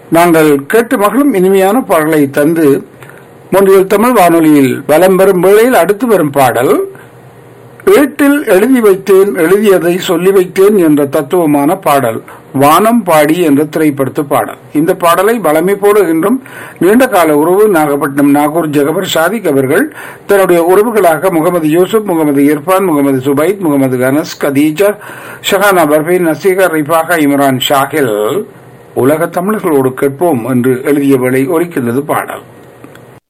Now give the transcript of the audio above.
நாங்கள் கேட்டு மகளும் இனிமையான பாடலை தந்து முன்றில் தமிழ் வானொலியில் வலம் வரும் வேளையில் அடுத்து வரும் பாடல் ஏட்டில் எழுதி வைத்தேன் எழுதியதை சொல்லி வைத்தேன் என்ற தத்துவமான பாடல் வானம் பாடி என்ற திரைப்படத்து பாடல் இந்த பாடலை வளமை போடுகின்றும் நீண்ட கால உறவு நாகப்பட்டினம் நாகூர் ஜெகபர் ஷாதிக் அவர்கள் தன்னுடைய உறவுகளாக முகமது யூசுப் முகமது இர்பான் முகமது சுபைத் முகமது அனஸ் கதீஜா ஷஹானா பர்பீன் நசீகர் ரிஃபாகா இம்ரான் ஷாகில் உலக தமிழர்களோடு கேட்போம் என்று எழுதிய வேளை ஒலிக்கின்றது பாடல்